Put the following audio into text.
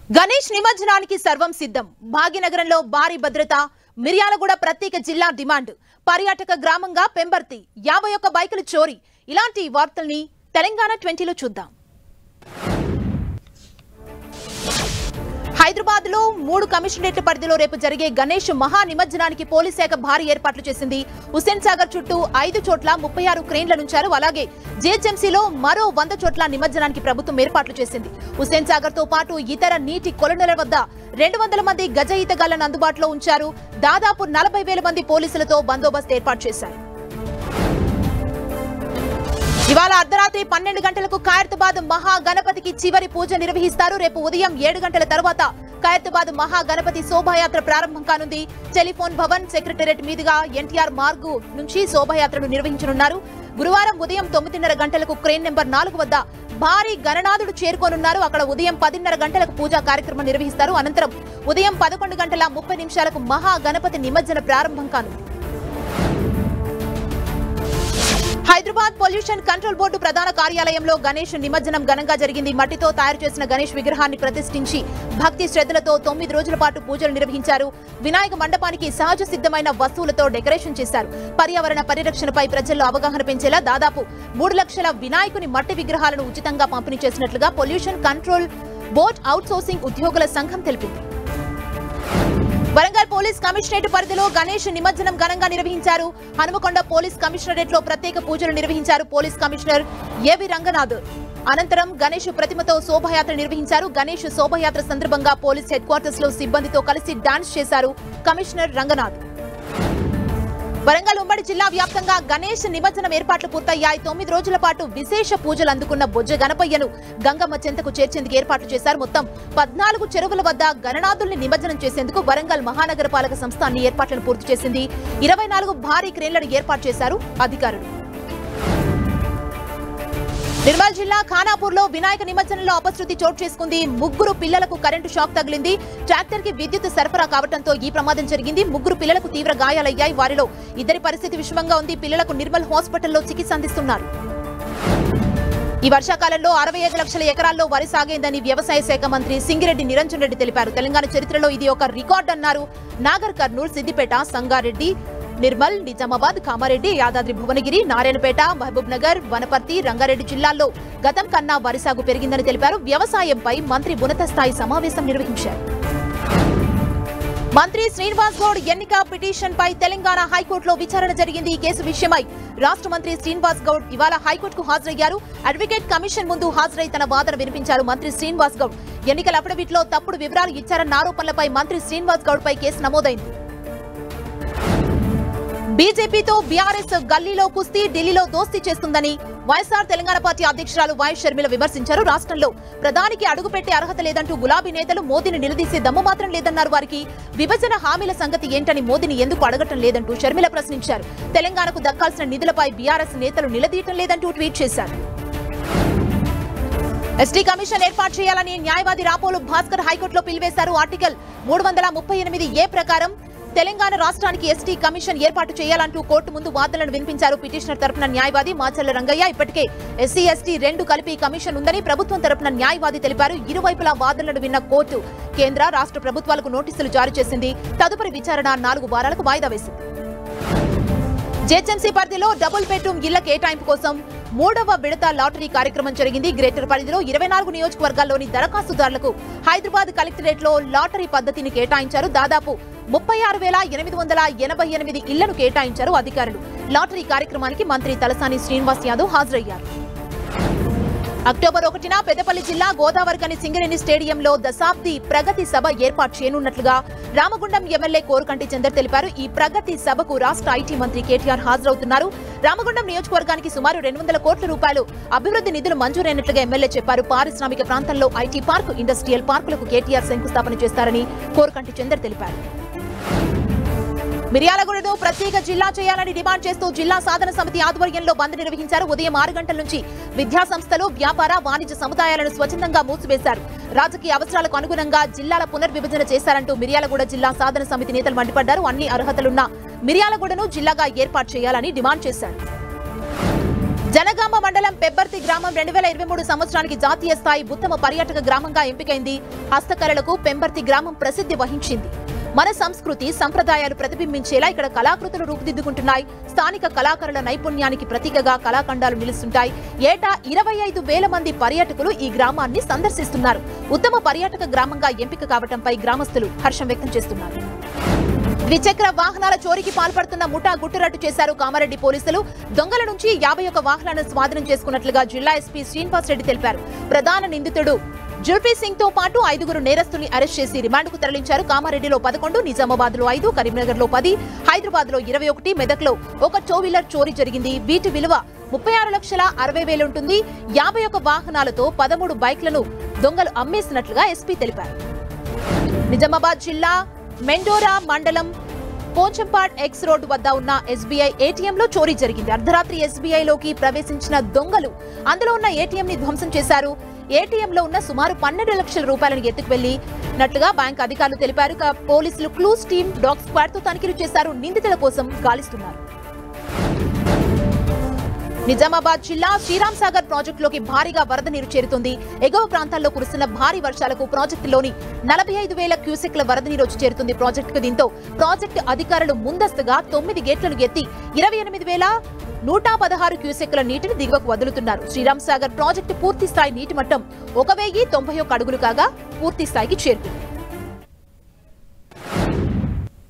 గణేష్ నిమజ్జనానికి సర్వం సిద్ధం భాగ్యనగరంలో భారీ భద్రత మిర్యాలగూడ ప్రత్యేక జిల్లా డిమాండ్ పర్యాటక గ్రామంగా పెంబర్తి యాభై ఒక్క బైకులు చోరీ ఇలాంటి వార్తల్ని తెలంగాణ ట్వంటీలో చూద్దాం హైదరాబాద్ లో మూడు కమిషనరేట్ల పరిధిలో రేపు జరిగే గణేష్ మహా నిమజ్జనానికి పోలీస్ శాఖ భారీ ఏర్పాట్లు చేసింది హుస్సేన్ సాగర్ చుట్టూ ఐదు చోట్ల ముప్పై ఆరు క్రేన్ల నుంచారు అలాగే జీహెచ్ఎంసీలో మరో వంద చోట్ల నిమజ్జనానికి ప్రభుత్వం ఏర్పాట్లు చేసింది హుస్సేన్ సాగర్ తో పాటు ఇతర నీటి కొలనుల వద్ద రెండు వందల మంది గజ ఈతగాళ్లను అందుబాటులో ఉంచారు దాదాపు నలభై వేల మంది పోలీసులతో బందోబస్తు ఏర్పాటు చేశారు ఇవాళ అర్ధరాత్రి పన్నెండు గంటలకు ఖైరతాబాద్ మహా గణపతికి చివరి పూజ నిర్వహిస్తారు రేపు ఉదయం ఏడు గంటల తర్వాత ఖైరతాబాద్ మహా గణపతి శోభాయాత్ర ప్రారంభం కానుంది టెలిఫోన్ భవన్ సెక్రటేరియట్ మీదుగా ఎన్టీఆర్ మార్గు నుంచి శోభాయాత్రను నిర్వహించనున్నారు గురువారం ఉదయం తొమ్మిదిన్నర గంటలకు క్రేన్ నెంబర్ నాలుగు వద్ద భారీ గణనాథుడు చేరుకోనున్నారు అక్కడ ఉదయం పదిన్నర గంటలకు పూజా కార్యక్రమం నిర్వహిస్తారు అనంతరం ఉదయం పదకొండు గంటల ముప్పై నిమిషాలకు మహా గణపతి నిమజ్జన ప్రారంభం కానుంది హైదరాబాద్ పొల్యూషన్ కంట్రోల్ బోర్డు ప్రధాన కార్యాలయంలో గణేష్ నిమజ్జనం ఘనంగా జరిగింది మట్టితో తయారు చేసిన గణేష్ విగ్రహాన్ని ప్రతిష్ఠించి భక్తి శ్రద్ధలతో తొమ్మిది రోజుల పాటు పూజలు నిర్వహించారు వినాయక మండపానికి సహజ సిద్ధమైన వస్తువులతో డెకరేషన్ చేశారు పర్యావరణ పరిరక్షణపై ప్రజల్లో అవగాహన పెంచేలా దాదాపు మూడు లక్షల వినాయకుని మట్టి విగ్రహాలను ఉచితంగా పంపిణీ చేసినట్లుగా పొల్యూషన్ కంట్రోల్ బోర్డ్ అవుట్సోర్సింగ్ ఉద్యోగుల సంఘం తెలిపింది వరంగల్ పోలీస్ కమిషనరేట్ పరిధిలో గణేష్ నిమజ్జనం ఘనంగా నిర్వహించారు హనుమకొండ పోలీస్ కమిషనరేట్ లో ప్రత్యేక పూజలు నిర్వహించారు పోలీస్ కమిషనర్ ఏవి రంగనాథ్ అనంతరం గణేష్ ప్రతిమతో శోభయాత్ర నిర్వహించారు గణేష్ శోభయాత్ర సందర్భంగా పోలీస్ హెడ్ క్వార్టర్స్ లో సిబ్బందితో కలిసి డాన్స్ చేశారు కమిషనర్ రంగనాథ్ వరంగల్ ఉమ్మడి జిల్లా వ్యాప్తంగా గణేష్ నిమజ్జనం ఏర్పాట్లు పూర్తయ్యాయి తొమ్మిది రోజుల పాటు విశేష పూజలు అందుకున్న బొజ్జ గణపయ్యను గంగమ్మ చెంతకు చేర్చేందుకు ఏర్పాట్లు చేశారు మొత్తం పద్నాలుగు చెరువుల వద్ద గణనాథుల్ని నిమజ్జనం చేసేందుకు వరంగల్ మహానగర పాలక సంస్థ అన్ని ఏర్పాట్లను పూర్తి చేసింది ఇరవై నాలుగు భారీ క్రేన్లను ఏర్పాటు చేశారు అధికారులు నిర్మల్ జిల్లా ఖానాపూర్ లో వినాయక నిమజ్జనంలో అపశృతి చోటు చేసుకుంది ముగ్గురు పిల్లలకు కరెంటు షాక్ తగిలింది ట్రాక్టర్ కి విద్యుత్ సరఫరా కావడంతో ఈ ప్రమాదం జరిగింది ముగ్గురు పిల్లలకు తీవ్ర గాయాలయ్యాయి వారిలో ఇద్దరి పరిస్థితి విషమంగా ఉంది పిల్లలకు నిర్మల్ హాస్పిటల్లో చికిత్స అందిస్తున్నారు ఈ వర్షాకాలంలో అరవై ఐదు లక్షల ఎకరాల్లో వరి సాగైందని వ్యవసాయ శాఖ మంత్రి సింగిరెడ్డి నిరంజన్ రెడ్డి తెలిపారు తెలంగాణ చరిత్రలో ఇది ఒక రికార్డ్ అన్నారు నాగర్ కర్నూలు సిద్దిపేట సంగారెడ్డి నిర్మల్ నిజామాబాద్ కామారెడ్డి యాదాద్రి భువనగిరి నారాయణపేట మహబూబ్ నగర్ వనపర్తి రంగారెడ్డి జిల్లాల్లో గతం కన్నా వరి సాగు పెరిగిందని తెలిపారు వ్యవసాయంపై మంత్రి ఉన్నత స్థాయి సమావేశం నిర్వహించారు మంత్రి శ్రీనివాస్ గౌడ్ ఎన్నిక పిటిషన్ పై తెలంగాణ హైకోర్టులో విచారణ జరిగింది ఈ కేసు విషయమై రాష్ట్ర మంత్రి శ్రీనివాస్ గౌడ్ ఇవాళ హైకోర్టుకు హాజరయ్యారు అడ్వకేట్ కమిషన్ ముందు హాజరై తన వాదన వినిపించారు మంత్రి శ్రీనివాస్ గౌడ్ ఎన్నికల అఫిడవిట్లో తప్పుడు వివరాలు ఇచ్చారన్న ఆరోపణలపై మంత్రి శ్రీనివాస్ గౌడ్ పై కేసు నమోదైంది బీజేపీతో బీఆర్ఎస్ గల్లీలో కుస్తీ ఢిల్లీలో దోస్తీ చేస్తుందని వైఎస్ఆర్ తెలంగాణ పార్టీ అధ్యక్షురాలు వైఎస్ షర్మిల విమర్శించారు రాష్ట్రంలో ప్రధానికి అడుగుపెట్టే అర్హత లేదంటూ గులాబీ నేతలు మోదీని నిలదీసే దమ్ము మాత్రం లేదన్నారు వారికి విభజన హామీల సంగతి ఏంటని మోదీని ఎందుకు అడగటం లేదంటూ షర్మిల ప్రశ్నించారు తెలంగాణకు దక్కాల్సిన నిధులపై బీఆర్ఎస్ నేతలు నిలదీయటం లేదంటూ ట్వీట్ చేశారు ఎస్టీ కమిషన్ ఏర్పాటు చేయాలని న్యాయవాది రాపోలు భాస్కర్ హైకోర్టులో పిలివేశారు ఆర్టికల్ మూడు వందల ముప్పై ఎనిమిది ఏ ప్రకారం తెలంగాణ రాష్ట్రానికి ఎస్టీ కమిషన్ ఏర్పాటు చేయాలంటూ కోర్టు ముందు వాదనలను వినిపించారు పిటిషనర్ తరపున న్యాయవాది మాచర్ల రంగయ్య ఇప్పటికే ఎస్సీ ఎస్టీ రెండు కలిపి కమిషన్ ఉందని ప్రభుత్వం తరపున న్యాయవాది తెలిపారు ఇరువైపులా వాదనలను విన్న కోర్టు కేంద్ర రాష్ట్ర ప్రభుత్వాలకు నోటీసులు జారీ చేసింది తదుపరి విచారణ నాలుగు వారాలకు వాయిదా వేసింది జేహెచ్ఎంసీ పరిధిలో డబుల్ బెడ్రూమ్ ఇళ్ల కేటాయింపు కోసం మూడవ విడత లాటరీ కార్యక్రమం జరిగింది గ్రేటర్ పరిధిలో ఇరవై నాలుగు నియోజకవర్గాల్లోని దరఖాస్తుదారులకు హైదరాబాద్ కలెక్టరేట్ లో లాటరీ పద్ధతిని కేటాయించారు దాదాపు ముప్పై ఆరు వేల ఎనిమిది వందల ఎనభై ఎనిమిది ఇళ్లను కేటాయించారు అధికారులు లాటరీ కార్యక్రమానికి మంత్రి తలసాని శ్రీనివాస్ యాదవ్ హాజరయ్యారు అక్టోబర్ ఒకటిన పెద్దపల్లి జిల్లా గోదావరికని సింగరేణి స్టేడియంలో దశాబ్ది ప్రగతి సభ ఏర్పాటు చేయనున్నట్లుగా రామగుండం ఎమ్మెల్యే కోరుకంటి చందర్ తెలిపారు ఈ ప్రగతి సభకు రాష్ట్ర ఐటీ మంత్రి కేటీఆర్ హాజరవుతున్నారు రామగుండం నియోజకవర్గానికి సుమారు రెండు వందల కోట్ల రూపాయలు అభివృద్ధి నిధులు మంజూరైనట్లుగా ఎమ్మెల్యే చెప్పారు పారిశ్రామిక ప్రాంతంలో ఐటీ పార్కు ఇండస్ట్రియల్ పార్కులకు కేటీఆర్ శంకుస్థాపన చేస్తారని కోరుకంటి చందర్ తెలిపారు మిర్యాలగూడను ప్రత్యేక జిల్లా చేయాలని డిమాండ్ చేస్తూ జిల్లా సాధన సమితి ఆధ్వర్యంలో బంద్ నిర్వహించారు ఉదయం ఆరు గంటల నుంచి విద్యా సంస్థలు వ్యాపార వాణిజ్య సముదాయాలను స్వచ్ఛందంగా మూసివేశారు రాజకీయ అవసరాలకు అనుగుణంగా జిల్లాల పునర్విభజన చేశారంటూ మిర్యాలగూడ జిల్లా సాధన సమితి నేతలు మండిపడ్డారు అన్ని అర్హతలున్న మిర్యాలగూడను జిల్లాగా ఏర్పాటు చేయాలని డిమాండ్ చేశారు జనగామ మండలం పెబ్బర్తి గ్రామం రెండు వేల ఇరవై మూడు సంవత్సరానికి జాతీయ స్థాయి ఉత్తమ పర్యాటక గ్రామంగా ఎంపికైంది హస్తకళలకు పెంబర్తి గ్రామం ప్రసిద్ధి వహించింది మన సంస్కృతి సంప్రదాయాలు ప్రతిబింబించేలా ఇక్కడ కళాకృతులు రూపుదిద్దుకుంటున్నాయి స్థానిక కళాకారుల నైపుణ్యానికి ప్రతీకగా కళాఖండాలు నిలుస్తుంటాయి ఏటా ఇరవై ఐదు వేల మంది పర్యాటకులు ఈ గ్రామాన్ని సందర్శిస్తున్నారు ఉత్తమ పర్యాటక గ్రామంగా ఎంపిక కావడంపై గ్రామస్తులు హర్షం వ్యక్తం చేస్తున్నారు ద్విచక్ర వాహనాల చోరీకి పాల్పడుతున్న ముఠా గుట్టురట్టు చేశారు కామారెడ్డి పోలీసులు దొంగల నుంచి యాభై ఒక్క వాహనాలను స్వాధీనం చేసుకున్నట్లుగా జిల్లా ఎస్పీ శ్రీనివాస్ రెడ్డి తెలిపారు ప్రధాన నిందితుడు జుల్ఫీ సింగ్ తో పాటు ఐదుగురు నేరస్తుల్ని అరెస్ట్ చేసి రిమాండ్కు తరలించారు కామారెడ్డిలో పదకొండు నిజామాబాద్ లో ఐదు కరీంనగర్ లో పది హైదరాబాద్ లో ఇరవై ఒకటి మెదక్ లో ఒక టూ వీలర్ చోరీ జరిగింది వీటి విలువ ముప్పై ఆరు లక్షల అరవై వేలు ఉంటుంది యాభై ఒక్క వాహనాలతో పదమూడు బైక్లను దొంగలు అమ్మేసినట్లుగా ఎస్పీ తెలిపారు నిజామాబాద్ జిల్లా మెండోరా మండలం పోచంపాడ్ ఎక్స్ రోడ్ వద్ద ఉన్న ఎస్బీఐ ఏటీఎం లో చోరీ జరిగింది అర్ధరాత్రి ఎస్బీఐ లోకి ప్రవేశించిన దొంగలు అందులో ఉన్న ఏటీఎం ని ధ్వంసం చేశారు ఏటీఎం లో ఉన్న సుమారు పన్నెండు లక్షల రూపాయలను ఎత్తుకు వెళ్లి నట్లుగా బ్యాంక్ అధికారులు తెలిపారు ఇక పోలీసులు క్లూస్ టీం డాగ్ స్క్వాడ్ తో తనిఖీలు చేశారు నిందితుల కోసం గాలిస్తున్నారు నిజామాబాద్ జిల్లా శ్రీరామ్ సాగర్ ప్రాజెక్టులోకి భారీగా వరద నీరు చేరుతుంది ఎగువ ప్రాంతాల్లో కురుస్తున్న భారీ వర్షాలకు ప్రాజెక్టులోని నలభై ఐదు వేల క్యూసెక్ల వరద నీరు వచ్చి చేరుతుంది ప్రాజెక్టుకు దీంతో ప్రాజెక్టు అధికారులు ముందస్తుగా తొమ్మిది గేట్లను ఎత్తి ఇరవై ఎనిమిది వేల నూట పదహారు క్యూసెక్ల నీటిని దిగువకు వదులుతున్నారు శ్రీరామ్ సాగర్ ప్రాజెక్టు పూర్తి స్థాయి నీటి మట్టం ఒక వెయ్యి తొంభై ఒక్క అడుగులు కాగా పూర్తి స్థాయికి చేరుకుంది